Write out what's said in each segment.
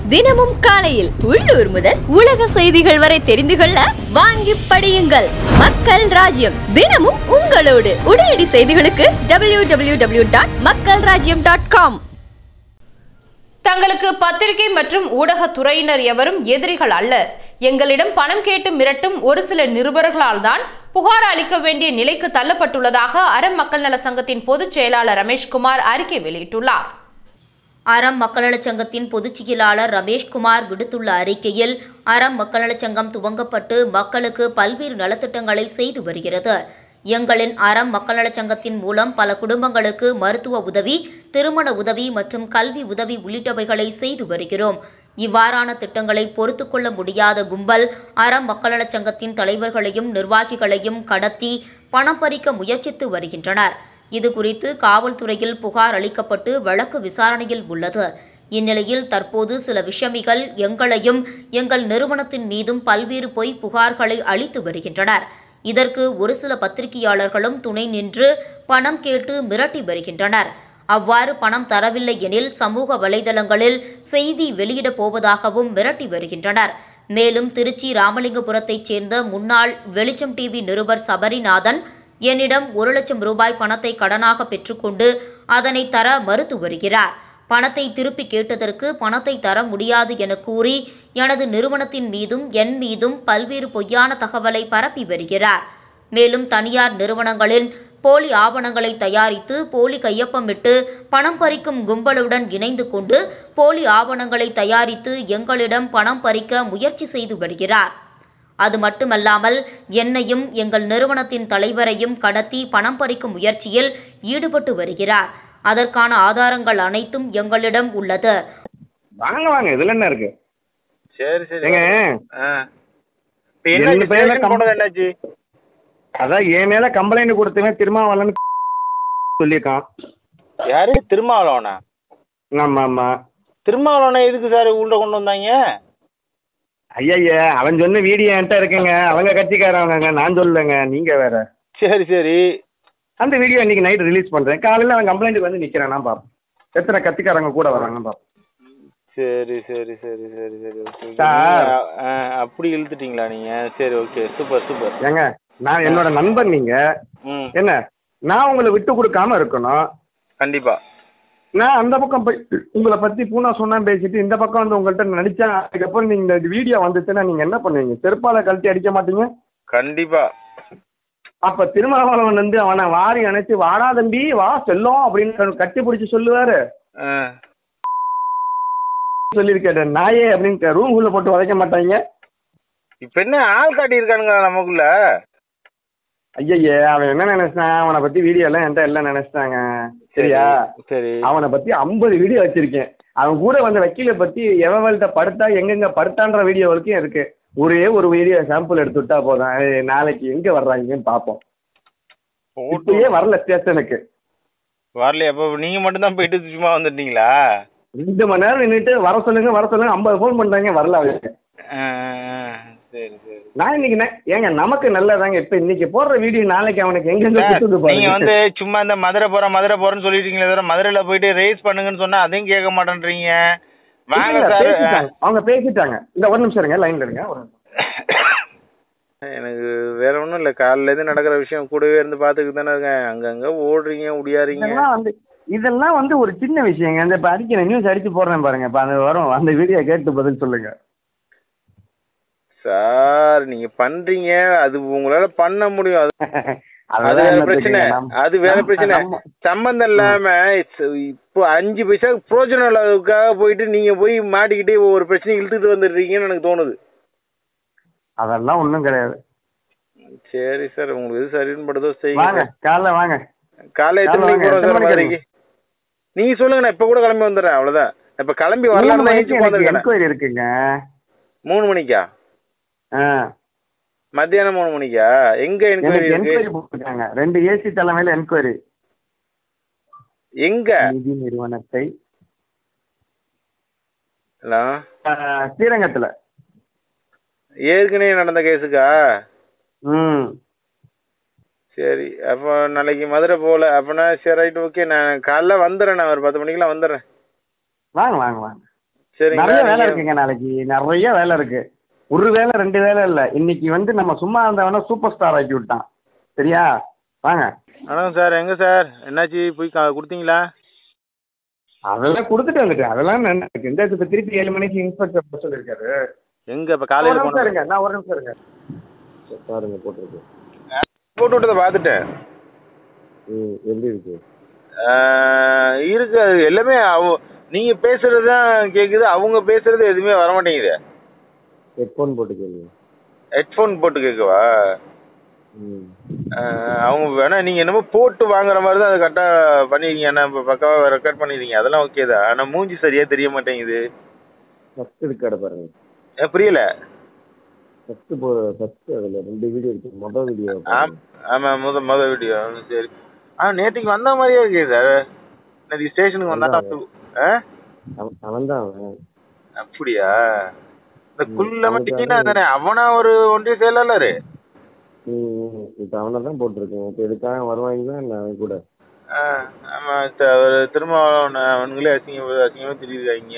தினமும் காலையில் உள்ளூர் முதல் உலக செய்திகள் வரை தெரிந்து கொள்ள வாங்கி படியுங்கள் மக்கள் ராஜ்யம் தினமும் உங்களோடு உடனடி செய்திகளுக்கு டபிள்யூ டபிள்யூ டபிள்யூ டாட் மக்கள் ராஜ்யம் டாட் காம் தங்களுக்கு பத்திரிகை மற்றும் ஊடகத்துறையினர் எவரும் எதிரிகள் அல்ல எங்களிடம் பணம் கேட்டு மிரட்டும் ஒரு சில நிருபர்களால் தான் புகார் அளிக்க வேண்டிய நிலைக்கு தள்ளப்பட்டுள்ளதாக அறம் மக்கள் நல சங்கத்தின் பொதுச் செயலாளர் ரமேஷ்குமார் அறிக்கை வெளியிட்டுள்ளார் அறம் மக்களநலச் சங்கத்தின் பொதுச் செயலாளர் ரமேஷ்குமார் விடுத்துள்ள அறிக்கையில் அறம் மக்களநலச் சங்கம் துவங்கப்பட்டு மக்களுக்கு பல்வேறு நலத்திட்டங்களை செய்து வருகிறது எங்களின் அறம் மக்களநலச் சங்கத்தின் மூலம் பல குடும்பங்களுக்கு மருத்துவ உதவி திருமண உதவி மற்றும் கல்வி உதவி உள்ளிட்டவைகளை செய்து வருகிறோம் இவ்வாறான திட்டங்களை பொறுத்து கொள்ள முடியாத கும்பல் அறம் மக்களநலச் சங்கத்தின் தலைவர்களையும் நிர்வாகிகளையும் கடத்தி பணம் பறிக்க முயற்சித்து வருகின்றனர் இது குறித்து காவல்துறையில் புகார் அளிக்கப்பட்டு வழக்கு விசாரணையில் உள்ளது இந்நிலையில் தற்போது சில விஷமிகள் எங்களையும் எங்கள் நிறுவனத்தின் மீதும் பல்வேறு பொய் புகார்களை அளித்து வருகின்றனர் இதற்கு ஒரு சில பத்திரிகையாளர்களும் துணை நின்று பணம் கேட்டு மிரட்டி வருகின்றனர் அவ்வாறு பணம் தரவில்லை எனில் சமூக வலைதளங்களில் செய்தி வெளியிடப் போவதாகவும் மிரட்டி வருகின்றனர் மேலும் திருச்சி ராமலிங்கபுரத்தைச் சேர்ந்த முன்னாள் வெளிச்சம் டிவி நிருபர் சபரிநாதன் என்னிடம் ஒரு லட்சம் ரூபாய் பணத்தை கடனாக பெற்றுக்கொண்டு அதனை தர மறுத்து வருகிறார் பணத்தை திருப்பி கேட்டதற்கு பணத்தை தர முடியாது என கூறி எனது நிறுவனத்தின் மீதும் என் மீதும் பல்வேறு பொய்யான தகவலை பரப்பி வருகிறார் மேலும் தனியார் நிறுவனங்களின் போலி ஆவணங்களை தயாரித்து போலி கையொப்பமிட்டு பணம் பறிக்கும் கும்பலுடன் இணைந்து கொண்டு போலி ஆவணங்களை தயாரித்து எங்களிடம் பணம் பறிக்க முயற்சி செய்து வருகிறார் அது மட்டுமல்லாமல் என்னையும் எங்கள் நிறுவனத்தின் தலைவரையும் கடத்தி பணம் பறிக்கும் முயற்சியில் ஈடுபட்டு வருகிறார் அதற்கான ஆதாரங்கள் அனைத்தும் எங்களிடம் உள்ளது வாங்க வாங்க இதுல என்ன இருக்கு சரி சரி ஏங்க ஆ இப்போ என்ன ரெண்டு பேர்ல ஸ்டேஷன் கம்- போனது என்னாச்சு அதான் என் மேல கம்ப்ளைண்ட் கொடுத்தவன் திருமாவளவன் சொல்லியிருக்கான் யாரு திருமாவளவனா ஆமா ஆமா திருமாவளவனை எதுக்கு சார் உள்ள கொண்டு வந்தாங்க ஐயா அவன் சொன்ன வீடியோ என்கிட்ட இருக்குங்க அவங்க கட்சிக்காரவங்க நான் சொல்லலைங்க நீங்க வேற சரி சரி அந்த வீடியோ இன்னைக்கு நைட் ரிலீஸ் பண்றேன் காலையில அவன் கம்ப்ளைண்ட்டுக்கு வந்து நிக்கிறேன் நான் பாப்போம் எத்தனை கட்சிக்காரங்க கூட வராங்க பாப்போம் சரி சரி சரி சரி சரி ஓகே சார். ஆ, அப்படி இழுத்துட்டீங்களா நீங்க சரி ஓகே சூப்பர் சூப்பர் ஏங்க நான் என்னோட நண்பன் நீங்க ம் என்ன நான் உங்களை விட்டு கொடுக்காம இருக்கணும் கண்டிப்பா நான் அந்த பக்கம் போய் உங்களை பத்தி பூனா சொன்னா பேசிட்டு இந்த பக்கம் வந்து உங்கள்கிட்ட நடிச்சேன் அதுக்கப்புறம் நீங்க இந்த வீடியோ வந்துச்சுன்னா நீங்க என்ன பண்ணுவீங்க செருப்பால கழட்டி அடிக்க மாட்டீங்க கண்டிப்பா அப்ப திருமாவளவன் வந்து அவனை வாரி அணைச்சு வாடா தம்பி வா செல்லம் அப்படின்னு கட்டி பிடிச்சி சொல்லுவாரு ஆ, சொல்லியிருக்கேன் நாயே அப்படின்னு ரூம் உள்ள போட்டு உதைக்க மாட்டாங்க இப்ப என்ன ஆள் காட்டியிருக்கானுங்க நமக்குள்ள ஐயய்யே அவன் என்ன நினைச்சான் அவனை பத்தி வீடியோ எல்லாம் என்கிட்ட எல்லாம் நினைச்சிட்டாங்க சரியா சரி அவனை பத்தி ஐம்பது வீடியோ வச்சிருக்கேன் அவன் கூட வந்த வக்கீலை பத்தி எவள்கிட்ட படுத்தா எங்கெங்க படுத்தான்ற வீடியோ வரைக்கும் இருக்கு ஒரே ஒரு வீடியோ சாம்பிள் எடுத்து விட்டா போதும் ஏய், நாளைக்கு எங்க வர்றாங்கன்னு பார்ப்போம் இப்பயே வரல ஸ்டேஷனுக்கு வரலையா அப்ப நீங்க மட்டும் தான் போயிட்டு சும்மா வந்துட்டீங்களா ரெண்டு மணி நேரம் நின்றுட்டு வர சொல்லுங்க வர சொல்லுங்க ஐம்பது ஃபோன் பண்றாங்க வரல அவங்க ஆ, ஆ, சரி சரி நான் இன்னைக்கு நே- ஏங்க நமக்கு நல்லதாங்க இப்ப இன்னைக்கு போடுற வீடியோ நாளைக்கு அவனுக்கு எங்க சார், குத்துது நீங்க பாருங்க வந்து சும்மா இந்த மதுரை போறேன் மதுரை போறேன்னு சொல்லிட்டீங்களே தவிர மதுரையில போயிட்டு ரேஸ் பண்ணுங்கன்னு சொன்னா அதையும் கேட்க மாட்டேன்றீங்க வாங்க இல்ல, சார் பேசிட்டாங்க. அவங்க பேசிட்டாங்க இந்த ஒரு நிமிஷம் இருங்க லைன்ல இருங்க ஒரு நிமிஷம். எனக்கு வேற ஒன்றும் இல்லை காலையில இருந்து நடக்கிற விஷயம் கூடவே இருந்து பார்த்துக்கிட்டு தானே இருக்கேன் அங்கங்க ஓடுறீங்க உடியாறீங்க இதெல்லாம் வந்து இதெல்லாம் வந்து ஒரு சின்ன விஷயங்க இந்த இப்ப அடிக்கிற நியூஸ் அடிச்சு போடுறேன் பாருங்க இப்ப அந்த வரும் அந்த வீடியோ கேட்டு பதில் சொல்லுங்க சார் நீங்க பண்றீங்க அது உங்களால பண்ண முடியும் அது அது அதெல்லாம் வேற என்ன பிரச்சனை தெரியுங்க, நம்ம- அது வேற நம்ம- பிரச்சனை நம்ம- சம்பந்தம் இல்லாம it's- இப்போ அஞ்சு பைசா பிரோஜனம் இல்லாததுக்காக போயிட்டு நீங்க போய் மாட்டிக்கிட்டு ஒவ்வொரு பிரச்சனையும் இழுத்துட்டு வந்துடுறீங்கன்னு எனக்கு தோணுது அதெல்லாம் ஒண்ணும் கிடையாது சரி சார் உங்களுக்கு எது சரின்னு படுதோ வாங்க செய்யுங்க காலைல வாங்க காலை எத்தனை காலைல மணிக்கு வாங்க, போறோம் எத்தனை சார் மணிக்கு மதுரைக்கு நீங்க சொல்லுங்க நான் இப்ப கூட கிளம்பி வந்துடுறேன் அவ்வளவுதான் இப்ப கிளம்பி மூணு வரலாம் மணிக்கு எனக்கு தான் என்கொயரி இருக்குங்க மூணு மணிக்கா ஆ. மத்தியானம் மூணு மணிக்கா எங்க என்கொயரி எனக்கு இருக்கு என்கொயரி போட்டிருக்காங்க ரெண்டு ஏசி தலைமையில என்கொயரி எங்க நிதி நிறுவனத்தை ஹலோ ஆ, ஸ்ரீரங்கத்துல ஏற்கனவே நடந்த கேஸுக்கா ம் சரி அப்போ நாளைக்கு மதுரை போகல அப்போனா சரி ரைட் ஓகே நான் காலைல வந்துடுறேன் நான் ஒரு பத்து மணிக்கெல்லாம் வந்துடுறேன் வாங்க வாங்க வாங்க சரிங்க நிறைய வேலை நீங்க- இருக்குங்க நாளைக்கு நிறைய வேலை இருக்கு ஒரு வேலை ரெண்டு வேலை இல்ல இன்னைக்கு வந்து நம்ம சும்மா இருந்தவன சூப்பர் ஸ்டார் ஆக்கி விட்டான் சரியா வாங்க வணக்கம் சார் எங்க சார் என்னாச்சு போய் கா- கொடுத்தீங்களா அதெல்லாம் கொடுத்துட்டு வந்துட்டேன் அதெல்லாம் என்ன இருக்கு இந்த இப்ப திருப்பி ஏழு மணிக்கு இன்ஸ்பெக்டர் போக சொல்லியிருக்காரு எங்க இப்ப ஒரு காலையில நிமிஷம் போன இருங்க நான் ஒரு நிமிஷம் இருங்க சரி, பாருங்க போட்டிருக்கு போட்டு விட்டதை பார்த்துட்டேன் ம் எப்படி இருக்கு ஆஹ் இருக்கு அது எல்லாமே அவ நீங்க பேசுறது தான் கேக்குது அவங்க பேசுறது எதுவுமே வர மாட்டேங்குது ஹெட்ஃபோன் போட்டு கேளுங்க ஹெட்ஃபோன் போட்டு கேட்கவா ம் ஆஹ் அவங்க வேணா நீங்க என்னமோ போட்டு வாங்குற மாதிரி தான் அதை கரெக்டா பண்ணிருக்கீங்க ஆனா இப்ப பக்காவா ரெக்கார்ட் பண்ணிருக்கீங்க அதெல்லாம் ஓகே தான் ஆனா மூஞ்சி சரியா தெரிய மாட்டேங்குது ஃபர்ஸ்ட் இருக்காட பாருங்க ஏன் புரியல ஃபர்ஸ்ட் போ ஃபர்ஸ்ட் அதுல ரெண்டு வீடியோ இருக்கு மொதல் வீடியோ ஆம்- ஆமா முத முத வீடியோ சரி ஆ நேற்றுக்கு வந்த மாதிரியே இருக்கு சார் நேற்றுக்கு ஸ்டேஷனுக்கு வந்தா ஆ அவன் தான் அவன் அப்படியா இந்த ம், குள்ளமா அவனுக்கு டிக்கினா அது- தானே அவனா ஒரு ஒன்றிய செயலாளரு ம் இப்போ அவனை தான் போட்டிருக்கேன் இப்போ எதுக்காக வருவாங்க தான் நான் கூட ஆ, ஆமா த- அவரு திரும்ப அவன- அவனுங்களே அசிங்க அசிங்கமா திரியிருக்காங்க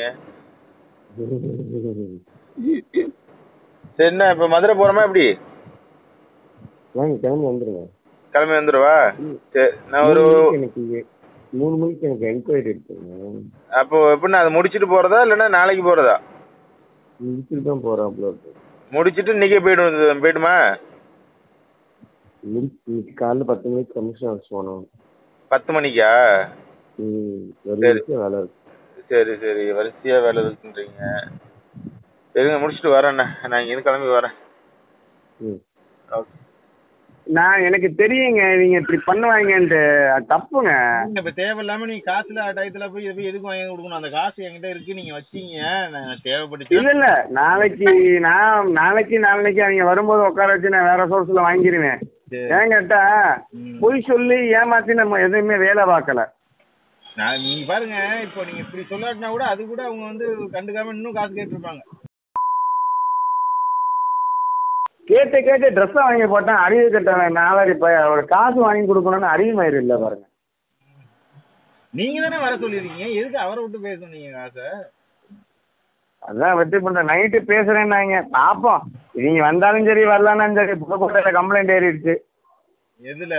சரி என்ன இப்ப மதுரை போறோமா எப்படி வாங்க கிளம்பி வந்துருங்க கிளம்பி வந்துருவா சரி நான் ஒரு மூணு மணிக்கு எனக்கு எ- மூணு மணிக்கு எனக்கு என்கொயரி இருக்குங்க அப்போ எப்படின்னா அதை முடிச்சிட்டு போறதா இல்லைன்னா நாளைக்கு போறதா முடிச்சுட்டு தான் போகிறாப்புல இருக்கு முடிச்சிட்டு இன்னைக்கே போயிடும் போயிடுமா முடிச்சு இன்னைக்கு காலைல பத்து மணிக்கு கமிஷன் ஆஃபீஸ் போகணும் பத்து மணிக்கா ம் ஒரு சரி. நிமிஷம் வேலை இருக்கு சரி சரி வரிசையா வேலை இருக்குன்றீங்க சரிங்க முடிச்சிட்டு வரேண்ணே நான் இங்கேருந்து கிளம்பி வரேன் ம் ஓகே நான் எனக்கு தெரியுங்க இவங்க இப்படி பண்ணுவாங்கன்ட்டு அது தப்புங்க இப்ப தேவையில்லாம நீங்க காசுல டயத்துல போய் இதை போய் எதுக்கு வாங்கி கொடுக்கணும் அந்த காசு என்கிட்ட இருக்கு நீங்க வச்சீங்க நான் தேவைப்பட்டுச்சு இல்ல இல்ல நாளைக்கு நான் நாளைக்கு நாளைக்கு அவங்க வரும்போது உட்கார வச்சு நான் வேற சோர்ஸ்ல வாங்கிருவேன் சரி. ஏன் கேட்டா ம். பொய் சொல்லி ஏமாத்தி நம்ம எதுவுமே வேலை பார்க்கல நான் நீங்க பாருங்க இப்போ நீங்க இப்படி சொல்லாட்டினா கூட அது கூட அவங்க வந்து கண்டுக்காம இன்னும் காசு கேட்டிருப்பாங்க கேட்டு கேட்டு ட்ரெஸ்ஸை வாங்கி போட்டேன் அறிவு கட்டவன் நாளைக்கு இப்போ அவர் காசு வாங்கி கொடுக்கணும்னு அறிவு மயிறு இல்லை பாருங்க நீங்க தானே வர சொல்லிருக்கீங்க எதுக்கு அவரை விட்டு பேச சொன்னீங்க காசை அதான் வெற்றி பண்ற நைட்டு பேசுறேன்னாங்க பார்ப்போம் நீங்க வந்தாலும் சரி வரலாம்னாலும் சரி புதுக்கோட்டையில கம்ப்ளைண்ட் ஏறிடுச்சு எதுல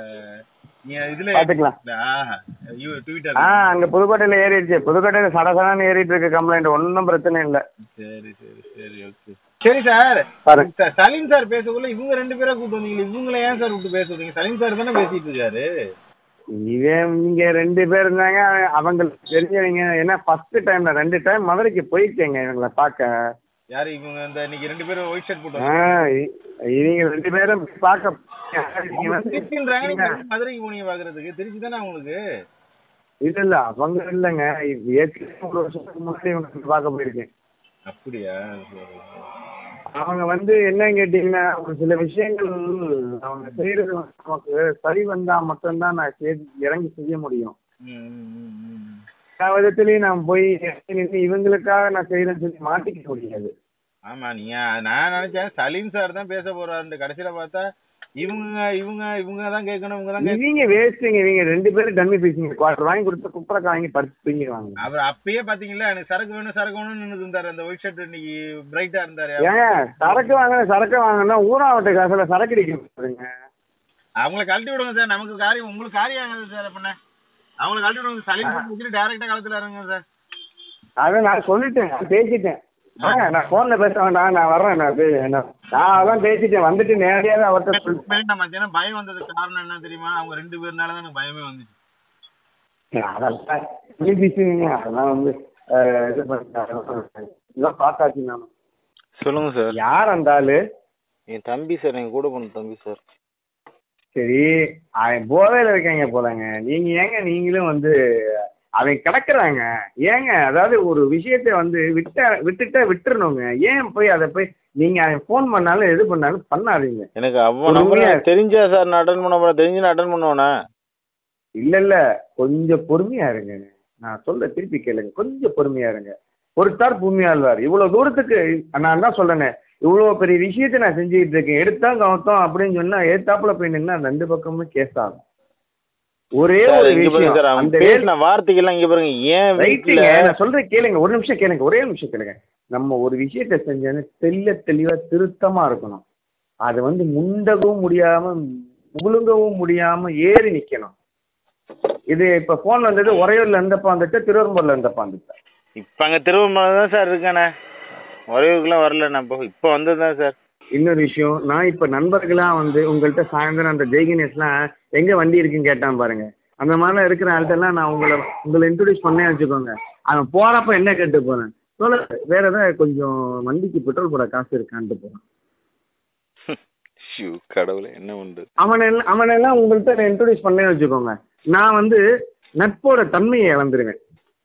நீங்க இதுல பாத்துக்கலாம் ஆஹா, ஐயோ, ட்விட்டர் ஆ அங்க புதுக்கோட்டையில ஏறிடுச்சு புதுக்கோட்டையில சடசடான்னு ஏறிட்டு இருக்கு கம்ப்ளைண்ட் ஒன்றும் பிரச்சனை இல்லை சரி சரி சரி ஓகே சரி சார் பாருங்க ச- சலீம் சார் பேசக்குள்ள இவங்க ரெண்டு பேரை கூப்பிட்டு வந்தீங்க இவங்கள ஏன் சார் விட்டு பேச வந்தீங்க சலீம் சார் தானே பேசிட்டு இருக்காரு இவன் இங்க ரெண்டு பேர் இருந்தாங்க அவன்- அவங்களுக்கு தெரிஞ்சவங்க ஏன்னா ஃபர்ஸ்ட் டைம்ல ரெண்டு டைம் மதுரைக்கு போயிருக்கேங்க இவங்களை பார்க்க யாரு இவங்க இந்த இன்னைக்கு ரெண்டு பேரும் ஒயிட் ஷர்ட் போட்டு ஆ, இ- இவங்க ரெண்டு பேரும் பார்க்க இவங்க வந்து- திருச்சின்றாங்க நீங்க எப்படி மதுரைக்கு போனீங்க பாக்குறதுக்கு திருச்சி தானே அவங்களுக்கு இல்ல இல்ல அவங்க இல்லைங்க இது ஏற்கனவே ஒரு வருஷத்துக்கு முன்னாடி இவங்க பார்க்க போயிருக்கேன் அப்படியா சரி. அவங்க வந்து என்ன கேட்டீங்கன்னா ஒரு சில விஷயங்கள் அவங்க செய்யறது வந்து நமக்கு சரி வந்தா மட்டும்தான் நான் செய்து- இறங்கி செய்ய முடியும் ம், ம், ம், ம். எல்லா விதத்துலயும் நான் போய் இறங்கி நின்னு இவங்களுக்காக நான் செய்யறேன்னு சொல்லி மாட்டிக்க முடியாது ஆமா நீங்க நான் நினைச்சேன் சலீம் சார் தான் பேச போறாரு கடைசியில பார்த்தா இவங்க இவங்க இவங்க தான் கேட்கணும் இவங்க தான் கேட்கணும் இவங்க வேஸ்ட்டுங்க இவங்க ரெண்டு பேரும் டம்மி பீஸிங்க குவார்டர் வாங்கி கொடுத்து குப்பரக்கா வாங்கி பறிச்சு தூங்கிடுவாங்க அவர் அப்பயே பாத்தீங்களா எனக்கு சரக்கு வேணும் சரக்கு வேணும்னு நின்று இருந்தாரு அந்த ஒயிட் ஷர்ட் இன்னைக்கு பிரைட்டா இருந்தாரு ஏங்க சரக்கு வாங்கின சரக்கு வாங்கினா ஊராவட்ட காசுல சரக்கு அடிக்க பாருங்க அவங்கள கழட்டி விடுங்க சார் நமக்கு காரியம் உங்களுக்கு காரியம் ஆகாது சார் அப்ப அவங்கள கழட்டி விடுங்க சலீம் சார் வச்சுட்டு டேரக்டா களத்துல இறங்குங்க சார் அதை நான் சொல்லிட்டேன் நான் பேசிட்டேன் ஆ, நான் போன்ல பேச வேண்டாம் நான் வர்றேன் நான் பே- நான் நான் அதான் பேசிட்டேன் வந்துட்டு நேரடியாக அவர்கிட்ட சொல்லிட்டேன் வேண்டாம் மத்தியானம் பயம் வந்ததுக்கு காரணம் என்ன தெரியுமா அவங்க ரெண்டு பேர்னால தான் எனக்கு பயமே வந்துச்சு அதெல்லாம் டம்மி பீஸுங்க அதெல்லாம் வந்து அஹ், இது பண்ணிட்டாங்க இதெல்லாம் பார்த்தாச்சு நான் சொல்லுங்க சார் யார் அந்த ஆளு என் தம்பி சார் எங்க கூட போன தம்பி சார் சரி அவன் போதையில இருக்காங்க போலங்க நீங்க ஏங்க நீங்களும் வந்து அவன் கிடக்குறாங்க ஏங்க அதாவது ஒரு விஷயத்தை வந்து விட்ட விட்டுட்டா விட்டுறணுங்க ஏன் போய் அதை போய் நீங்க அவன் ஃபோன் பண்ணாலும் எது பண்ணாலும் பண்ணாதீங்க எனக்கு அவன் ஒரு நம்பர் உண்மையா- தெரிஞ்சா சார் நான் அட்டன் பண்ண போறேன் தெரிஞ்சு நான் அட்டன் பண்ணுவேனா இல்ல இல்ல கொஞ்சம் பொறுமையா இருங்க நான் சொல்ல திருப்பி கேளுங்க கொஞ்சம் பொறுமையா இருங்க ஒருத்தார் பூமியாழ்வார் இவ்வளவு தூரத்துக்கு நான் தான் சொல்றேனே இவ்வளவு பெரிய விஷயத்தை நான் செஞ்சுக்கிட்டு இருக்கேன் எடுத்தா கவத்தம் அப்படின்னு சொன்னா ஏத்தாப்புல போய் நின்னா ரெண்டு பக்கமும் கேஸ் ஆகும் ஒரே சார், ஒரு இங்க பாருங்க சார் விஷயம் அவன் அந்த பேசின வார்த்தைகள்லாம் இங்க பாருங்க ஏன் வீட்டுல ரைட்டுங்க நான் சொல்றேன் கேளுங்க ஒரு நிமிஷம் கேளுங்க ஒரே நிமிஷம் கேளுங்க நம்ம ஒரு விஷயத்த செஞ்சோன்னு தெல்ல தெளிவா திருத்தமா இருக்கணும் அது வந்து முண்டகவும் முடியாம முழுங்கவும் முடியாம ஏறி நிக்கணும் இது இப்ப போன் வந்தது உறையூர்ல இருந்தப்ப வந்துட்டு திருவரம்பூர்ல இருந்தப்ப வந்துச்சு இப்ப அங்க திருவண்ணாமலை தான் சார் இருக்கானே உறவுக்குலாம் வரல நான் இப்போ இப்போ வந்தது தான் சார் இன்னொரு விஷயம் நான் இப்ப நண்பர்களா வந்து உங்கள்கிட்ட சாயந்தரம் அந்த ஜெய்கினேஷ்லாம் எங்க வண்டி இருக்குன்னு கேட்டான் பாருங்க அந்த மாதிரிலாம் இருக்கிற ஆள்கிட்டலாம் நான் உங்களை உங்களை இன்ட்ரடியூஸ் பண்ணே வச்சுக்கோங்க அவன் போறப்ப என்ன கேட்டு போறேன் சொல்ல வேற ஏதாவது கொஞ்சம் வண்டிக்கு பெட்ரோல் போட காசு இருக்கான்ட்டு போறான் ஷூ கடவுளே என்ன பண்றது அவனை அவனெல்லாம் உங்கள்கிட்ட நான் இன்ட்ரடியூஸ் பண்ணே வச்சுக்கோங்க நான் வந்து நட்போட தன்மையை இழந்துருவேன்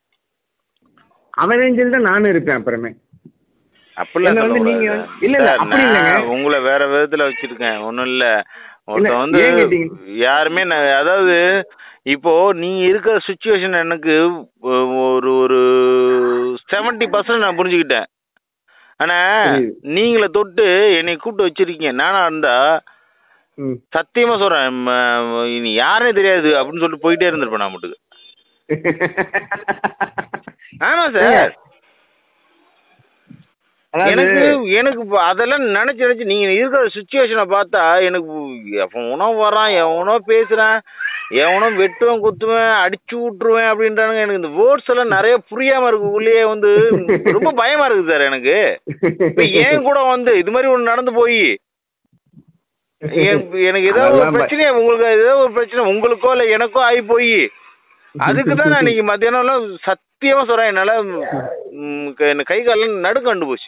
அவன் தான் நானும் இருப்பேன் அப்புறமே அப்படிலாம் என்ன வந்து சொல்லக்கூடாது நீங்க சார். இல்ல, இல்ல, சார், அப்படி நான் இல்லைங்க. உங்களை வேற விதத்துல வச்சிருக்கேன் ஒண்ணும் இல்ல ஒருத்தன் வந்து ஏன் கேட்டீங்க? யாருமே நான் அதாவது இப்போ நீங்க இருக்கிற சுச்சுவேஷன் எனக்கு ஒ- ஒரு ஒரு செவன்டி பர்சன்ட் நான் புரிஞ்சுக்கிட்டேன் ஆனா புரியுது. நீங்கள தொட்டு என்னை கூப்பிட்டு வச்சிருக்கீங்க நானா இருந்தா ம். சத்தியமா சொல்றேன் ம- இனி யாருனே தெரியாது அப்படின்னு சொல்லிட்டு போயிட்டே இருந்திருப்பேன் நான் மட்டுக்கு ஆமா சார் அதாவது எனக்கு எனக்கு இப்ப அதெல்லாம் நினைச்சு நினைச்சு நீங்க இருக்கிற சுச்சுவேஷனை பார்த்தா எனக்கு எவனோ வரான் எவனோ பேசுறான் எவனோ வெட்டுவேன் குத்துவேன் அடிச்சு விட்டுருவேன் அப்படின்றானுங்க எனக்கு இந்த வேர்ட்ஸ் எல்லாம் நிறைய புரியாம இருக்கு உள்ளே வந்து ரொம்ப பயமா இருக்குது சார் எனக்கு இப்ப ஏன் கூட வந்து இது மாதிரி ஒண்ணு நடந்து போய் எனக்கு எனக்கு ஏதாவது ஒரு அதெல்லாம் ப- பிரச்சனை உங்களுக்கு ஏதோ ஒரு பிரச்சனை உங்களுக்கோ இல்ல எனக்கோ ஆகி போய் அதுக்கு தான் நான் இன்னைக்கு மத்தியானம்லாம் சத்தியமா சொல்றேன் என்னால ம், க- எனக்கு கை காலம் நடுக்க கண்டு போச்சு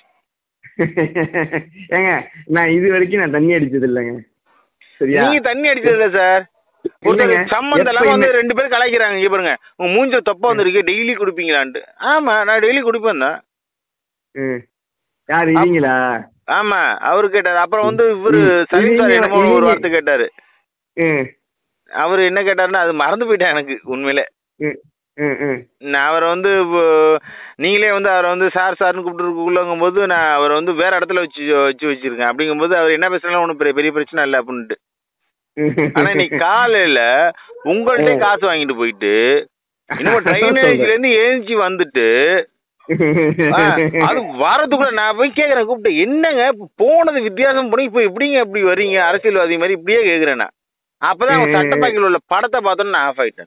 ஏங்க நான் இது வரைக்கும் நான் தண்ணி அடிச்சது இல்லைங்க சரியா நீங்க தண்ணி அடிச்சது இல்ல சார் ஒருத்தர் இல்லைங்க. சம்மந்தம் இல்லாம வந்து எப்பயுமே- ரெண்டு பேரும் கலாய்க்கிறாங்க இங்க பாருங்க உங்க மூஞ்ச தப்பா வந்திருக்கு டெய்லி குடிப்பீங்களான்ட்டு ஆமா நான் டெய்லி குடிப்பேன் தான் ம். யார் இவங்களா ஆமா அவரு கேட்டாரு அப்புறம் வந்து இவரு ம். சலீம் சார் இவங்க- என்னமோ ஒரு இவங்க- வார்த்தை கேட்டாரு ம் அவரு என்ன கேட்டாருன்னா அது மறந்து போயிட்டேன் எனக்கு உண்மையிலே ம் ம் ம் நான் அவரை வந்து இப்போ நீங்களே வந்து அவரை வந்து சார் சார்னு கூப்பிட்டுருக்குள்ளங்கும் போது நான் அவரை வந்து வேற இடத்துல வச்சு வச்சு வச்சிருக்கேன் அப்படிங்கும்போது அவர் என்ன பேசுனாலும் ஒன்றும் பெரிய பெரிய பிரச்சனை இல்லை அப்படின்ட்டு ஆனா இன்னைக்கு காலையில உங்கள்ட்ட காசு வாங்கிட்டு போயிட்டு இன்னும் ட்ரைனேஜ்ல இருந்து எழுந்துச்சு வந்துட்டு ஆ, அது வாரத்துக்குள்ள நான் போய் கேக்குறேன் கூப்பிட்டு என்னங்க இப்ப போனது வித்தியாசம் பண்ணி இப்போ எப்படிங்க இப்படி வர்றீங்க அரசியல்வாதி மாதிரி இப்படியே கேக்குறேன் நான் அப்பதான் அவன் சட்டப்பாக்கில் உள்ள படத்தை பார்த்தோன்னு நான் ஆஃப் ஆயிட்டேன்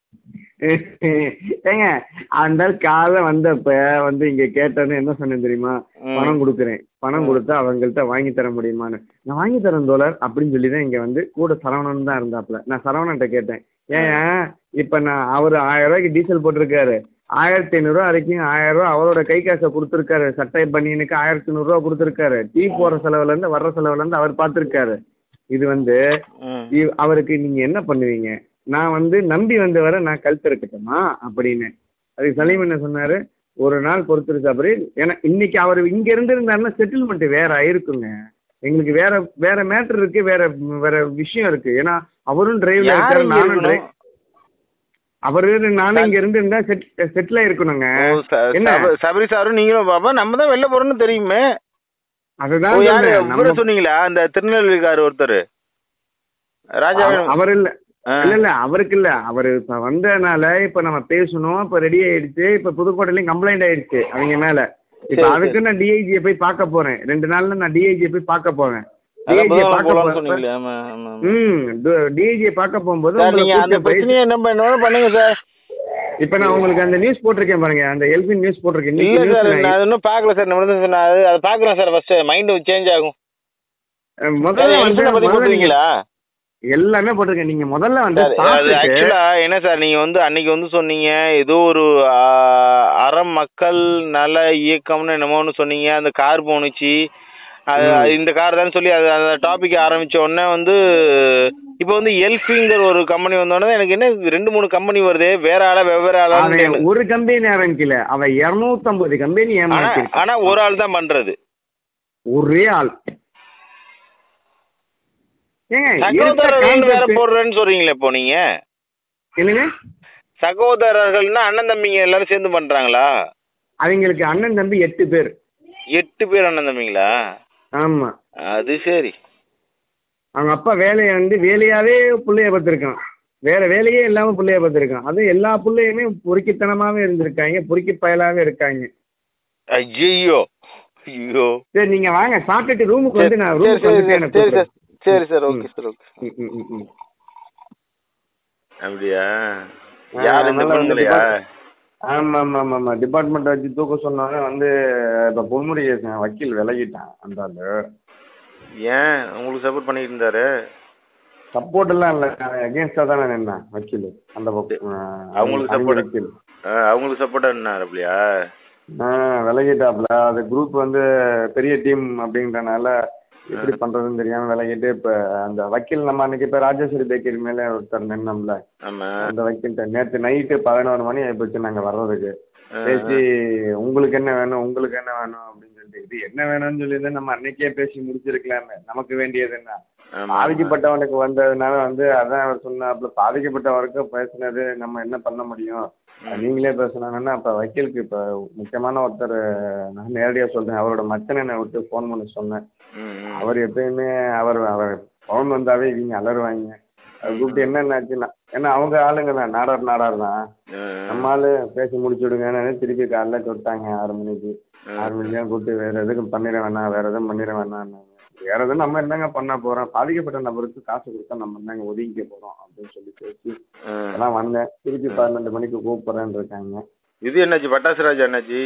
ஏங்க அந்த காலை வந்தப்ப வந்து இங்க கேட்டேன்னு என்ன சொன்னேன் தெரியுமா ம். பணம் கொடுக்குறேன் பணம் கொடுத்தா அவங்கள்ட்ட வாங்கி தர முடியுமான்னு நான் வாங்கி தரேன் தோழர் அப்படின்னு சொல்லி தான் இங்க வந்து கூட சரவணன் தான் இருந்தாப்ல நான் சரவணன்ட்ட கேட்டேன் ஏன் இப்ப நான் அவர் ஆயிரம் ரூபாய்க்கு டீசல் போட்டிருக்காரு ஆயிரத்தி ஐநூறுரூவா வரைக்கும் ஆயிரம் ரூபா அவரோட கை காசை கொடுத்துருக்காரு சட்டை பனியனுக்கு ஆயிரத்தி நூறுரூவா கொடுத்துருக்காரு டீ போற செலவுல இருந்து வர்ற செலவுல இருந்து அவர் பார்த்துருக்காரு இது வந்து ம். இவ்- அவருக்கு நீங்க என்ன பண்ணுவீங்க நான் வந்து நம்பி வந்தவரை நான் கழுத்து இருக்கட்டுமா அப்படின்னு அதுக்கு சலீம் என்ன சொன்னாரு ஒரு நாள் பொறுத்துரு சாப்பிடு ஏன்னா இன்னைக்கு அவர் இங்க இருந்திருந்தாருன்னா செட்டில்மெண்ட் வேற ஆயிருக்குங்க எங்களுக்கு வேற வேற மேட்டர் இருக்கு வேற வேற விஷயம் இருக்கு ஏன்னா அவரும் டிரைவ்ல யார் இருக்காரு இங்க நானும் இருக்கணும்? drive- அவரு நானும் இங்க இருந்திருந்தா செட் செட்டில் ஆயிருக்கணுங்க ஓ, ச- என்ன? சப- சபரி சாரும் நீங்களும் பாப்பா நம்ம தான் வெளில போறோம்னு தெரியுமே ஓ, அதுதான் யாரு சொல்றேன். இவரை நம்ம- சொன்னீங்களா அந்த திருநெல்வேலிக்கார் ஒருத்தர் ராஜா அவ- அவர் இல்ல இல்ல இல்ல அவருக்கு இல்ல அவரு இப்ப வந்தனால இப்ப நம்ம பேசணும் இப்ப ரெடி ஆயிடுச்சு இப்ப புதுக்கோட்டையிலயும் கம்ப்ளைண்ட் ஆயிடுச்சு அவங்க மேல இப்ப சரி, அதுக்கு நான் டிஐஜியை போய் பார்க்க போறேன் ரெண்டு நாள்ல நான் டிஐஜியை போய் பார்க்க போவேன் அதான் டிஐஜியை புதன்கிழமை பார்க்க போலாம்னு போறப்ப சொன்னீங்களே ஆமா ஆமா ஆமா. ம் டிஐஜியை பார்க்க போகும்போது சார் உங்களை நீங்க அந்த கூட்டிட்டு போய் பிரச்சனையை என்ன பண்ணணும் பண்ணுங்க சார் இப்ப நான் உங்களுக்கு அந்த நியூஸ் போட்டிருக்கேன் பாருங்க அந்த எல்பி நியூஸ் போட்டிருக்கேன் இல்ல இன்னைக்கு சார் news நான் அது இன்னும் பார்க்கல சார் நம்ம வந்து நான் அது- அதை பார்க்குறேன் சார் ஃபர்ஸ்ட் மைண்ட் சேஞ்ச் ஆகும் நான் முதல்ல வந்து எலெக்ஷனை பத்தி முதல்ல நீங்க- போட்டுருக்கீங்களா எல்லாமே போட்டிருக்கேன் நீங்க முதல்ல வந்து சார் அது பார்த்துட்டு ஆக்சுவலா என்ன சார் நீங்க வந்து அன்னைக்கு வந்து சொன்னீங்க ஏதோ ஒரு ஆ, அறம் மக்கள் நல இயக்கம்னு என்னமோன்னு சொன்னீங்க அந்த கார் போணுச்சு அது ம். அது இந்த கார் தான் சொல்லி அது அந்த டாபிக் ஆரம்பிச்ச உடனே வந்து இப்போ வந்து எல்ஃபிங்கிற ஒரு கம்பெனி வந்தோடனே எனக்கு என்ன ரெண்டு மூணு கம்பெனி வருது வேற ஆளா வெவ்வேறு ஆளா அவன் ஒரு கம்பெனி ஆரம்பிக்கல அவன் இருநூத்தம்பது கம்பெனி ஆனா ஏமாத்திருக்கான் ஆனா ஒரு ஆள் தான் பண்றது ஒரே ஆள் ஏங்க இருக்கிற சகோதரர்கள் வேற concept- போடுறேன்னு சொல்றீங்களே இப்போ நீங்க என்னங்க சகோதரர்கள்னா அண்ணன் தம்பிங்க எல்லாரும் சேர்ந்து பண்றாங்களா அவங்களுக்கு அண்ணன் தம்பி எட்டு பேர் எட்டு பேர் அண்ணன் தம்பிங்களா ஆமா அது சரி அவங்க அப்பா வேலையை வந்து வேலையாவே பிள்ளைய பார்த்துருக்கான் வேற வேலையே இல்லாம பிள்ளைய பார்த்துருக்கான் அதுவும் எல்லா பிள்ளையுமே பொறுக்கித்தனமாவே இருந்திருக்காங்க பொறுக்கி பயலாவே இருக்காங்க ஐயோ ஐயோ சரி நீங்க வாங்க சாப்பிட்டுட்டு ரூமுக்கு வந்து நான் சரி ரூமுக்கு சரி வந்துட்டு சார் எனக்கு சரி சார் கூப்பிடுறேன். சரி சார் ஓகே சார் ஓகே ம், ம், ம், ம். அப்படியா ஆ, யார் இந்த அதனால வந்து பொண்ணுங்களையா depart- ஆமா ஆமா ஆமா ஆமா டிபார்ட்மெண்ட் வச்சு தூக்க சொன்னாங்க வந்து இப்ப பொன்முருகேசன் வக்கீல் விலகிட்டான் அந்த ஆளு ஏன் உங்களுக்கு சப்போர்ட் பண்ணிட்டு இருந்தாரு சப்போர்ட் எல்லாம் இல்ல அகேன்ஸ்டா தானே நின்னேன் வக்கீல் அந்த பக்கம் ஆ, அவங்களுக்கு அவங்க support. வக்கீல் ஆ, அவங்களுக்கு சப்போர்ட்டா இருந்தாரு அப்படியா ஆ, விலகிட்டாப்ல அது குரூப் வந்து பெரிய டீம் அப்படின்றனால எப்படி பண்றதுன்னு தெரியாம விலகிட்டு இப்ப அந்த வக்கீல் நம்ம அன்னைக்கு இப்ப ராஜேஸ்வரி பேக்கரி மேல ஒருத்தர் நின்னோம்ல ஆமா அந்த வக்கீல்கிட்ட நேத்து நைட்டு பதினோரு மணி ஆயிப்போச்சு நாங்க வர்றதுக்கு ஆ, பேசி உங்களுக்கு என்ன வேணும் உங்களுக்கு என்ன வேணும் அப்படின்னு சொல்லிட்டு இது என்ன வேணும்னு சொல்லி நம்ம அன்னைக்கே பேசி முடிச்சிருக்கலாமே நமக்கு வேண்டியது என்ன ஆமா. பாதிக்கப்பட்டவனுக்கு வந்ததுனால வந்து அதான் அவர் சொன்னாப்புல பாதிக்கப்பட்டவருக்கு பேசுனது நம்ம என்ன பண்ண முடியும் அது நீங்களே பேசணும்னா அப்ப வக்கீலுக்கு இப்ப முக்கியமான ஒருத்தர் நான் நேரடியா சொல்றேன் அவரோட மச்சனை விட்டு ஃபோன் பண்ண சொன்னேன் ம், ம். அவர் எப்பயுமே அவர் அவர் ஃபோன் வந்தாவே இவங்க அலறுவாங்க அது கூப்பிட்டு என்னென்னாச்சுன்னா ஏன்னா அவங்க ஆளுங்க தான் நாடார் நாடார் தான் ஆ, நம்ம ஆளு பேசி முடிச்சு விடுங்கன்னு திருப்பி காலைல தொட்டாங்க ஆறு மணிக்கு ஆ. ஆறு மணிக்கெல்லாம் கூப்பிட்டு வேற எதுக்கும் பண்ணிட வேணாம் வேற எதுவும் பண்ணிட வேணாம்னாங்க வேற எதுவும் நம்ம என்னங்க பண்ண போறோம் பாதிக்கப்பட்ட நபருக்கு காசு கொடுத்தா நம்ம என்னங்க ஒதுங்கிக்க போறோம் அப்படின்னு சொல்லி பேசி ஆ. அதெல்லாம் வந்தேன் திருப்பி பன்னெண்டு மணிக்கு கூப்பிடுறேன்னு இருக்காங்க இது என்னாச்சு பட்டாசு ராஜா என்னாச்சு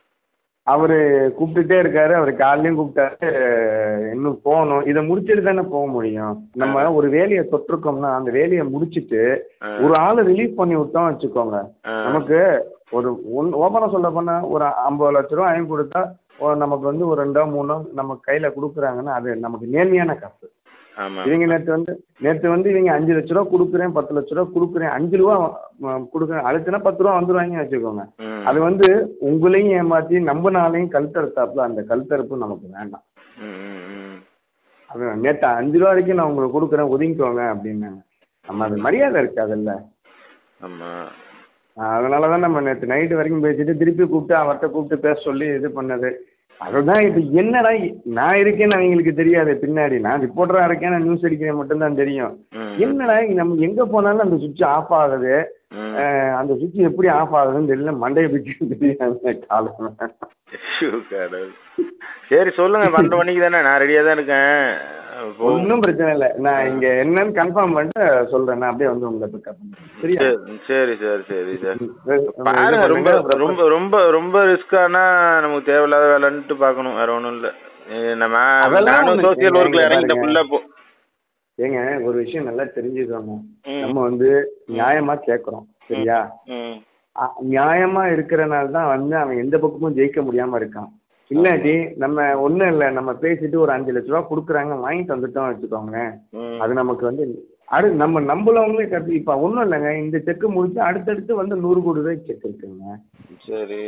அவரு கூப்பிட்டுட்டே இருக்காரு அவர் காலையிலயும் கூப்பிட்டாரு இன்னும் போகணும் இதை முடிச்சுட்டு தானே போக முடியும் நம்ம ஒரு வேலையை தொட்டிருக்கோம்னா அந்த வேலையை முடிச்சிட்டு ஆ. ஒரு ஆளை ரிலீஸ் பண்ணி விட்டோம் வச்சுக்கோங்க ஆ. நமக்கு ஒரு ஒன் ஓப்பனா சொல்ல போனா ஒரு ஐம்பது லட்ச ரூபா வாங்கி கொடுத்தா ஒரு நமக்கு வந்து ஒரு ரெண்டோ மூணோ நம்ம கையில கொடுக்குறாங்கன்னா அது நமக்கு நேர்மையான காசு ஆமா இவங்க நேற்று வந்து நேற்று வந்து இவங்க அஞ்சு லட்ச ரூபா கொடுக்குறேன் பத்து லட்ச ரூபா கொடுக்குறேன் அஞ்சு ரூபா அஹ், கொடுக்குறேன் அடுத்துனா பத்து ரூபா வந்துருவாங்க வச்சுக்கோங்க ம். அது வந்து உங்களையும் ஏமாத்தி நம்பினாலையும் கழுத்தறுத்தாப்புல அந்த கழுத்தறுப்பு நமக்கு வேண்டாம் ம், ம், ம். அது நேற்று அஞ்சு ரூபா வரைக்கும் நான் உங்களுக்கு கொடுக்குறேன் ஒதுங்கிக்கோங்க அப்படின்னாங்க நம்ம அது மரியாதை இருக்காதுல்ல ஆமா அதனால தான் நம்ம நேற்று நைட்டு வரைக்கும் பேசிட்டு திருப்பி கூப்பிட்டு அவர்கிட்ட கூப்பிட்டு பேச சொல்லி இது பண்ணது அதுதான் இப்போ என்னடா நான் இருக்கேன்னு அவங்களுக்கு தெரியாது பின்னாடி நான் ரிப்போர்ட்டராக இருக்கேன் நான் நியூஸ் அடிக்கிறேன் மட்டும்தான் தெரியும் ம். என்னடா நம்ம எங்கே போனாலும் அந்த சுவிட்ச் ஆஃப் ஆகுது ம். அஹ், அந்த சுவிட்ச் எப்படி ஆஃப் ஆகுதுன்னு தெரியல மண்டையை பிடிச்சி தெரியாது காலம் ஐயோ, கடவுள். சரி சொல்லுங்க பன்னெண்டு மணிக்கு தானே நான் ரெடியா தான் இருக்கேன் போ- ஒன்றும் பிரச்சனை இல்லை நான் இங்கே என்னன்னு கன்ஃபார்ம் பண்ணிட்டு சொல்கிறேன் நான் அப்படியே வந்து உங்களை பிக்கப் பண்ணுறேன் சரியா சரி சரி சரி சரி சார் இது பாருங்க ரொம்ப பண்ணுங்க. ரொம்ப ரொம்ப ரொம்ப ரிஸ்கானா நமக்கு தேவையில்லாத வேலைன்ட்டு பார்க்கணும் வேற ஒன்றும் இல்லை நம்ம அதெல்லாம் நானும் ஒண்ணும் சோசியல் இல்லைங்க, ஒர்க்ல இறங்கிட்ட பாருங்க. ஃபுல்லா போ ஏங்க ஒரு விஷயம் நல்லா தெரிஞ்சுக்கோங்க ம். நம்ம வந்து நியாயமா கேட்குறோம் சரியா ம் அ- நியாயமா இருக்கிறனால தான் வந்து அவன் எந்த பக்கமும் ஜெயிக்க முடியாம இருக்கான் இல்லாட்டி நம்ம ஒண்ணும் இல்லை நம்ம பேசிட்டு ஒரு அஞ்சு லட்ச ரூபா கொடுக்குறாங்க வாங்கி தந்துட்டோம் வச்சுக்கோங்க ம். அது நமக்கு வந்து அடு நம்ம நம்பளவங்களே கட்டி இப்போ ஒன்றும் இல்லைங்க இந்த செக்கு முடிச்சு அடுத்தடுத்து வந்து நூறு கோடி ரூபாய்க்கு செக் இருக்குங்க சரி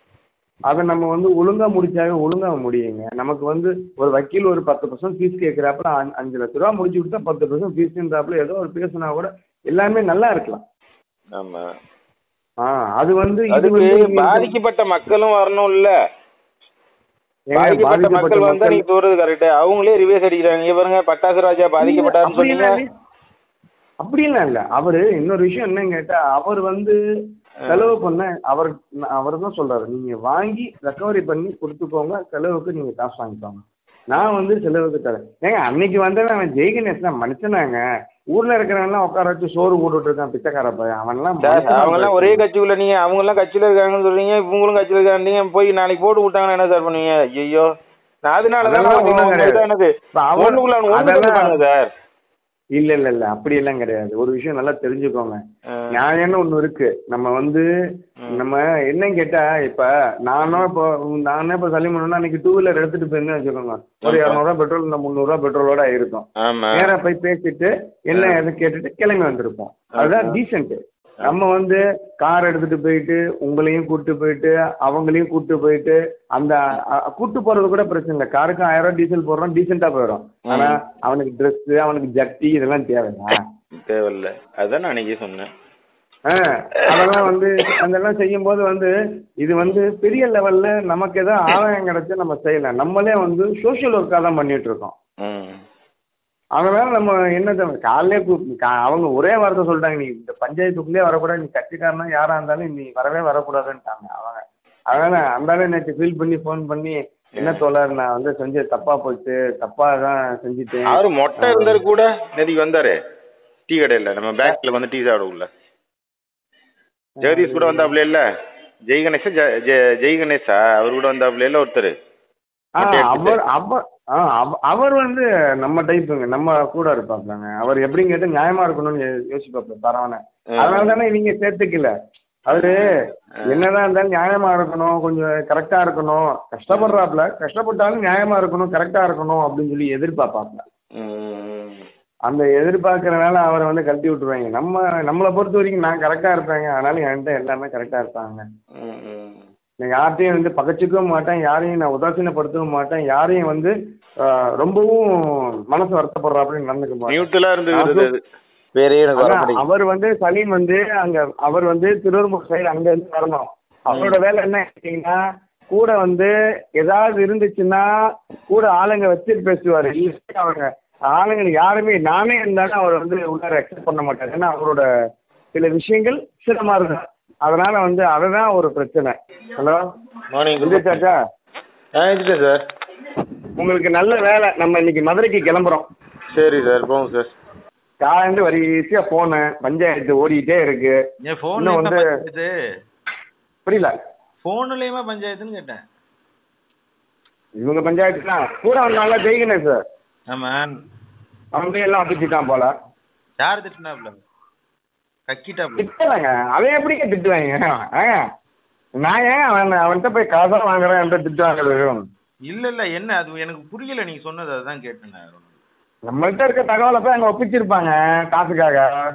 அதை நம்ம வந்து ஒழுங்கா முடிச்சாவே ஒழுங்கா முடியுங்க நமக்கு வந்து ஒரு வக்கீல் ஒரு பத்து பர்சன்ட் ஃபீஸ் கேட்குறாப்புல அஞ்சு லட்ச ரூபா முடிச்சு கொடுத்தா பத்து பர்சன்ட் ஃபீஸ்ன்றாப்புல ஏதோ ஒரு பேசுனா கூட எல்லாமே நல்லா இருக்கலாம் ஆமா ஆ அது வந்து இது அதுக்கு வந்து இங்க- பாதிக்கப்பட்ட மக்களும் வரணும் இல்ல ஏங்க, பாதிக்கப்பட்ட மக்கள் வந்தா மக்கள் நீங்க சொல்றது கரெக்ட் அவங்களே ரிவேஸ் அடிக்கிறாங்க இங்க பாருங்க பட்டாசு ராஜா பாதிக்கப்பட்டாருன்னு சொன்னீங்க அப்படிலாம் இல்ல. அப்படிலாம் இல்ல அவரு இன்னொரு விஷயம் என்னன்னு கேட்டா அவர் வந்து செலவு பண்ண அவர் அவர் தான் சொல்றாரு நீங்க வாங்கி ரெக்கவரி பண்ணி கொடுத்துக்கோங்க செலவுக்கு நீங்க காசு வாங்கிக்கோங்க நான் வந்து செலவுக்கு தரேன் ஏங்க அன்னைக்கு வந்தவன் அவன் ஜெய்கணேஷ் தான் மனுஷனாங்க ஊர்ல இருக்கிறவன்லாம் உட்கார வச்சு சோறு போட்டுட்டு இருக்கான் பிச்சைக்கார பையன் அவன்லாம் சார் மனுஷனா அவங்க எல்லாம் ஒரே கட்சிக்குள்ள நீங்க அவங்க எல்லாம் கட்சியில இருக்காங்கன்னு சொல்றீங்க இவங்களும் கட்சியில இருக்காங்க போய் நாளைக்கு போட்டு விட்டாங்கன்னா என்ன சார் பண்ணுவீங்க ஐயோ நான் அதனால அதெல்லாம் ஒண்ணும் தான் கிடையாது. எனக்கு இப்ப அவர் ஒண்ணுக்குள்ள ஒண்ணு அதெல்லாம் கட்டுப்பாங்க சார் இல்ல இல்ல இல்ல அப்படி எல்லாம் கிடையாது ஒரு விஷயம் நல்லா தெரிஞ்சுக்கோங்க ஆ. நியாயம்னு ஒண்ணு இருக்கு நம்ம வந்து நம்ம என்னன்னு கேட்டா இப்ப நானும் இப்போ நானே இப்போ சலீம் பண்ணா அன்னைக்கு டூ வீலர் எடுத்துட்டு போயிருந்தேன் வச்சுக்கோங்க ஒரு இரநூறுவா பெட்ரோல் இந்த முந்நூறுவா பெட்ரோலோட இருக்கும் ஆமா நேரா போய் பேசிட்டு என்ன எது கேட்டுட்டு கிளம்பி வந்திருப்போம் அதுதான் டீசென்ட் நம்ம வந்து கார் எடுத்துட்டு போயிட்டு உங்களையும் கூட்டு போயிட்டு அவங்களையும் கூட்டு போயிட்டு அந்த அ- கூட்டு போறது கூட பிரச்சனை இல்லை காருக்கு ஆயிரம் ரூபாய் டீசல் போடுறோம் டீசெண்டா போயிடும் ஆனா அவனுக்கு Dress அவனுக்கு ஜட்டி இதெல்லாம் தேவையா தேவையில்ல அதான் நான் அன்னைக்கே சொன்னேன் ஆ, அதெல்லாம் வந்து அதெல்லாம் செய்யும்போது வந்து இது வந்து பெரிய லெவல்ல நமக்கு ஏதோ ஆதாயம் கிடைச்சு நம்ம செய்யலாம் நம்மளே வந்து சோஷியல் ஒர்க்காக தான் பண்ணிட்டு இருக்கோம் ம் அதனால நம்ம என்ன காலையிலே கூ- கா- அவங்க ஒரே வார்த்தை சொல்லிட்டாங்க நீ இந்த பஞ்சாயத்துக்குள்ளே வரக்கூடாது நீ கட்சிக்காரனா யாரா இருந்தாலும் நீ வரவே வரக்கூடாதுன்ட்டாங்க அவங்க அதனால அந்த நேற்று ஃபீல் பண்ணி ஃபோன் பண்ணி என்ன தோழர் நான் வந்து செஞ்ச தப்பா போச்சு தப்பா தான் செஞ்சுட்டேன் அவரு மொட்டை இருந்தாரு கூட நேற்றுக்கு வந்தாரு டீ கடையில் நம்ம பேங்க்ல வந்து டீ சாப்பிட உள்ள ஜெகதீஷ் கூட வந்தாப்புல இல்ல ஜெய் கணேஷா ஜெ- ஜெ- ஜெய் கணேஷா அவர் கூட வந்தாப்புல இல்ல ஒருத்தர் ஆ, மொட்டை எடுத்துட்டு. அவர் அவர் ஆ, அவ- அவர் வந்து நம்ம டைப்புங்க நம்ம கூட இருப்பாப்லங்க அவர் எப்படின்னு கேட்டு நியாயமா இருக்கணும்னு யோ- யோசிப்பாப்ல பரவாயில்ல அதனால தானே நீங்க சேர்த்துக்கல அவரு என்னதான் இருந்தாலும் நியாயமா இருக்கணும் கொஞ்சம் கரெக்டா இருக்கணும் கஷ்டப்படுறாப்ல கஷ்டப்பட்டாலும் நியாயமா இருக்கணும் கரெக்டா இருக்கணும் அப்படின்னு சொல்லி எதிர்பார்ப்பாப்ல ம். அந்த எதிர்பார்க்கறனால அவரை வந்து கழட்டி விட்டுருவாங்க நம்ம நம்மளை பொறுத்த வரைக்கும் நான் கரெக்டா இருப்பேங்க அதனால என்கிட்ட எல்லாமே கரெக்டா இருப்பாங்க ம், ம். நான் யார்ட்டையும் வந்து பகச்சிக்கவும் மாட்டேன் யாரையும் நான் உதாசீனப்படுத்தவும் மாட்டேன் யாரையும் வந்து ஆஹ், ரொம்பவும் மனசு வருத்தப்படுறாப்புல நடந்துக்க மாட்டேன் நியூட்ரலா இருந்துக்கிறது அது வேறே எனக்கு வர அதான், மாட்டேங்குது அவர் வந்து சலீம் வந்து அங்க அவர் வந்து திருவள்ளூர் சைடு அங்க இருந்து வரணும் அவரோட வேலை என்ன கேட்டீங்கன்னா கூட வந்து ஏதாவது இருந்துச்சுன்னா கூட ஆளுங்க வச்சுட்டு பேசுவாரு இல்ல அவங்க ஆளுங்க யாருமே நானே இருந்தாலும் அவர் வந்து உள்ளார அக்செப்ட் பண்ண மாட்டாரு ஏன்னா அவரோட சில விஷயங்கள் சிரமமா இருக்கும் அதனால வந்து அதுதான் ஒரு பிரச்சனை ஹலோ மார்னிங் எந்திரிச்சாச்சா ஆ எடுத்துட்டேன் சார் உங்களுக்கு நல்ல வேலை நம்ம இன்னைக்கு மதுரைக்கு கிளம்புறோம் சரி சார் போங்க சார் காலேந்து வரிசையா போனு பஞ்சாயத்து ஓடிட்டே இருக்கு என் இன்னும் ஃபோன்ல வந்து பஞ்சாயத்து புரியல ஃபோன்லயுமா பஞ்சாயத்துன்னு கேட்டேன் இவங்க பஞ்சாயத்து தான் கூட வந்தாங்களா ஜெயிக்கணும் சார் ஆமா அவங்க எல்லாம் அப்பிச்சுட்டான் போல யார் திட்டினாப்ல கக்கிட்டாப்ல திட்டலைங்க அவன் எப்படிங்க திட்டுவாங்க ஆ நான் ஏன் அவன் அவன்கிட்ட போய் காசா வாங்குறேன் என்கிட்ட திட்டு வாங்குறது இல்ல இல்ல என்ன அது எனக்கு புரியல நீங்க சொன்னது அதான் கேட்டேன் நான் நம்மள்ட்ட இருக்க தகவலை போய் அங்க ஒப்பிச்சிருப்பாங்க காசுக்காக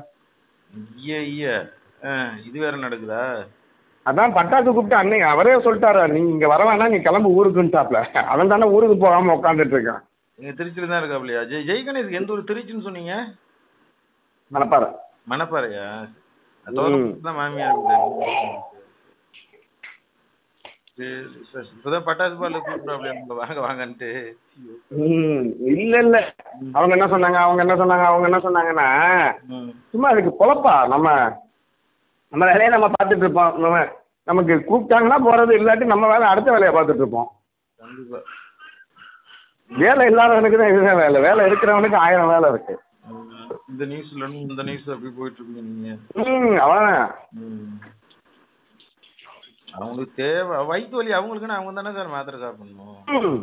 ஐய ஐய ஆ, இது வேற நடக்குதா அதான் பட்டாசு கூப்பிட்டு அன்னைக்கு அவரே சொல்லிட்டாரு நீ இங்க வர வேணாம் நீ கிளம்பு ஊருக்குன்ட்டாப்ல அவன் தானே ஊருக்கு போகாம உட்காந்துட்டு இருக்கான் நீங்க திருச்சியில தான் இருக்காப்லையா ஜெய் ஜெய் கணேஷ் எந்த ஒரு திருச்சின்னு சொன்னீங்க மனப்பாறை மணப்பாறையா ம். தோலம் தான் மாமியார் வீடு. சரி, சரி. இப்பதான் பட்டாசு பால் கூப்பிடுறாப்லையா வாங்க வாங்கன்ட்டு ம் இல்ல இல்ல அவங்க என்ன சொன்னாங்க அவங்க என்ன சொன்னாங்க அவங்க என்ன சொன்னாங்கன்னா ம். சும்மா அதுக்கு பொழப்பா நம்ம நம்ம வேலையை நம்ம பார்த்துட்டு இருப்போம் நம்ம நமக்கு கூப்பிட்டாங்கன்னா போறது இல்லாட்டி நம்ம வேலை அடுத்த வேலையை பார்த்துட்டு இருப்போம் கண்டிப்பா வேலை இல்லாதவனுக்கு தான் இதுதான் வேலை வேலை இருக்கிறவனுக்கு ஆயிரம் வேலை இருக்கு ம். இந்த நியூஸ்ல இருந்து இந்த நியூஸ் அப்படி போயிட்டு இருக்கீங்க நீங்க ம் அவன் ம். அவங்களுக்கு தேவை வயிற்று வலி அவங்களுக்குன்னு அவங்க தானே சார் மாத்திரை சாப்பிடணும் ம்.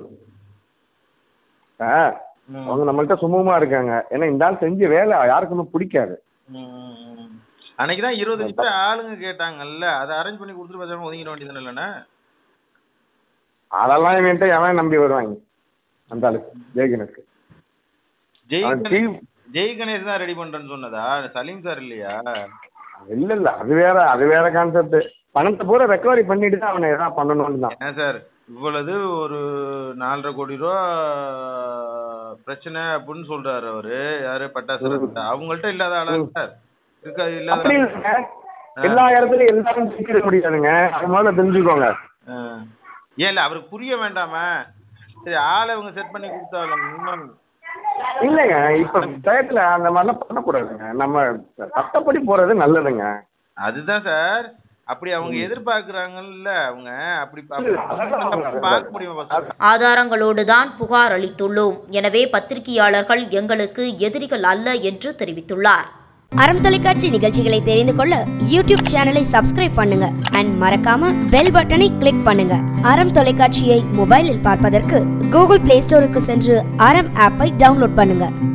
ஆ, ம். அவங்க நம்மள்ட்ட சுமூகமா இருக்காங்க ஏன்னா இந்த ஆள் செஞ்ச வேலை யாருக்குமே பிடிக்காது ம், ம், ம். அன்னைக்கு தான் இருபத்தஞ்சு பேர் ஆளுங்க கேட்டாங்கல்ல அதை அரேஞ்ச் பண்ணி கொடுத்துட்டு பேசாம ஒதுங்கிட வேண்டியது இல்லைண்ணே அதெல்லாம் இவன்ட்ட எவன் நம்பி வருவாங்க அந்த ஆளுக்கு ஜெயகனுக்கு ஜெய் அவன் கணேஷ் டீம் ஜெய் கணேஷ் தான் ரெடி பண்றேன்னு சொன்னதா சலீம் சார் இல்லையா இல்ல இல்ல அது வேற அது வேற கான்செப்ட் பணத்தை பூரா ரெக்கவரி பண்ணிட்டு தான் அவனை எதாவது பண்ணணும்னு தான் ஏன் சார் இவ்வளவு ஒரு நாலரை கோடி ரூபா பிரச்சனை அப்படின்னு சொல்றாரு அவரு யாரு பட்டாசு ரத்னா. அவங்கள்ட்ட இல்லாத ஆளா சார் இருக்கா இல்லாத அப்படி இல்லைங்க எல்லா இடத்துலயும் எல்லாரும் ஜெயிச்சிட முடியாதுங்க அது முதல்ல தெரிஞ்சுக்கோங்க ஆ. ஏன் இல்ல அவருக்கு புரிய வேண்டாமா சரி ஆளை இவங்க செட் பண்ணி கொடுத்தாலும் இன்னும் இல்லைங்க இப்ப டயத்துல அந்த மாதிரிலாம் பண்ணக்கூடாதுங்க நம்ம சட்டப்படி போறது நல்லதுங்க அதுதான் சார் அப்படி அவங்க எதிர்பார்க்கறாங்கல்ல அவங்க அப்படி அப்படி பார்க்க முடியுமா first? ஆதாரங்களோடு தான் புகார் அளித்துள்ளோம் எனவே பத்திரிகையாளர்கள் எங்களுக்கு எதிரிகள் அல்ல என்று தெரிவித்துள்ளார் அறம் தொலைக்காட்சி நிகழ்ச்சிகளை தெரிந்து கொள்ள யூடியூப் சேனலை சப்ஸ்கிரைப் பண்ணுங்க அண்ட் மறக்காம பெல் பட்டனை கிளிக் பண்ணுங்க அறம் தொலைக்காட்சியை மொபைலில் பார்ப்பதற்கு கூகுள் பிளே ஸ்டோருக்கு சென்று அறம் ஆப்பை டவுன்லோட் பண்ணுங்க